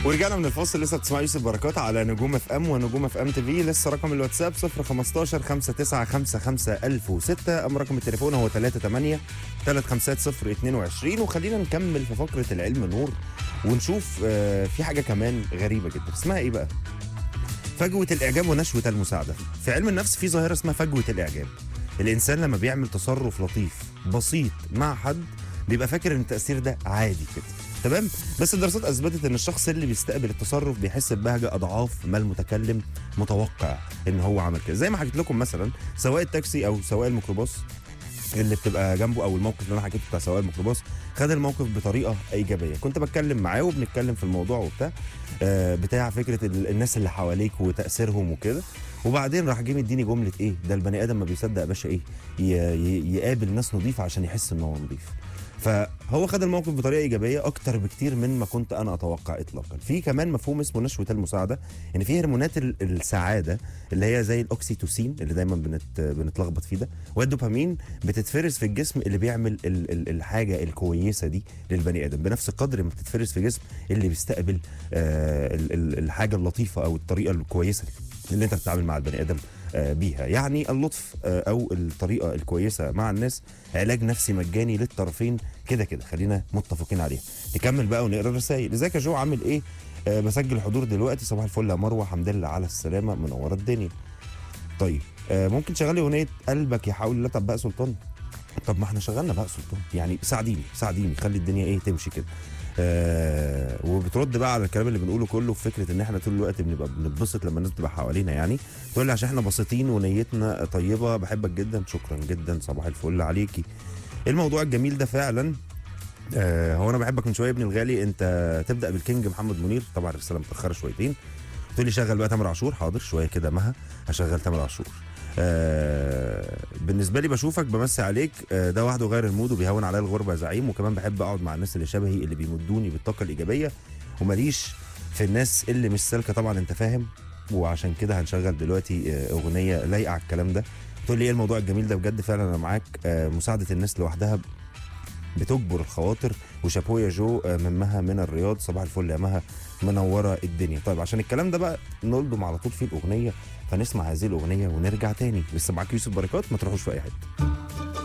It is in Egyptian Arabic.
ورجعنا من الفاصل لسه بتسمع يوسف بركات على نجوم اف ام ونجوم اف ام تي في لسه رقم الواتساب 015 5955 1006 اما رقم التليفون هو 38 350 22 وخلينا نكمل في فقره العلم نور ونشوف آه، في حاجه كمان غريبه جدا اسمها ايه بقى؟ فجوه الاعجاب ونشوه المساعده في علم النفس في ظاهره اسمها فجوه الاعجاب الانسان لما بيعمل تصرف لطيف بسيط مع حد بيبقى فاكر ان التاثير ده عادي كده تمام بس الدراسات اثبتت ان الشخص اللي بيستقبل التصرف بيحس ببهجه اضعاف ما المتكلم متوقع ان هو عمل كده زي ما حكيت لكم مثلا سواق التاكسي او سواق الميكروباص اللي بتبقى جنبه او الموقف اللي انا حكيته بتاع سواق الميكروباص خد الموقف بطريقه ايجابيه كنت بتكلم معاه وبنتكلم في الموضوع وبتاع آه، بتاع فكره ال- الناس اللي حواليك وتاثيرهم وكده وبعدين راح جه مديني جمله ايه ده البني ادم ما بيصدق يا باشا ايه ي- ي- يقابل ناس نظيفه عشان يحس ان هو نظيف فهو خد الموقف بطريقه ايجابيه اكتر بكتير من ما كنت انا اتوقع اطلاقا في كمان مفهوم اسمه نشوه المساعده ان في هرمونات ال- السعاده اللي هي زي الاوكسيتوسين اللي دايما بنت بنتلخبط فيه ده والدوبامين بتتفرز في الجسم اللي بيعمل ال ال الحاجه الكويسه دي للبني ادم بنفس القدر ما بتتفرز في جسم اللي بيستقبل آه ال ال الحاجه اللطيفه او الطريقه الكويسه اللي انت بتتعامل مع البني ادم آه، بيها يعني اللطف آه، او الطريقه الكويسه مع الناس علاج نفسي مجاني للطرفين كده كده خلينا متفقين عليها نكمل بقى ونقرا الرسائل ازيك يا جو عامل ايه آه بسجل حضور دلوقتي صباح الفل يا مروه الحمد لله على السلامه منوره الدنيا طيب آه ممكن تشغلي اغنيه قلبك يحاول لا طب بقى سلطان طب ما احنا شغلنا بقى سلطان يعني ساعديني ساعديني خلي الدنيا ايه تمشي كده آه وبترد بقى على الكلام اللي بنقوله كله في فكره ان احنا طول الوقت بنبقى بنتبسط لما الناس تبقى حوالينا يعني تقول لي عشان احنا بسيطين ونيتنا طيبه بحبك جدا شكرا جدا صباح الفل عليكي الموضوع الجميل ده فعلا آه هو انا بحبك من شويه يا ابني الغالي انت تبدا بالكينج محمد منير طبعا الرساله متاخره شويتين تقول لي شغل بقى تامر عاشور حاضر شويه كده مها هشغل تامر عاشور آه بالنسبه لي بشوفك بمسي عليك آه ده وحده غير المود وبيهون عليا الغربه يا زعيم وكمان بحب اقعد مع الناس اللي شبهي اللي بيمدوني بالطاقه الايجابيه وماليش في الناس اللي مش سالكه طبعا انت فاهم وعشان كده هنشغل دلوقتي آه اغنيه لايقه على الكلام ده تقول لي ايه الموضوع الجميل ده بجد فعلا انا معاك آه مساعده الناس لوحدها بتجبر الخواطر وشابو يا جو آه، من مها من الرياض صباح الفل يا مها منوره الدنيا طيب عشان الكلام ده بقى نلضم على طول في الاغنيه فنسمع هذه الاغنيه ونرجع تاني لسه معاك يوسف بركات ما تروحوش في اي حته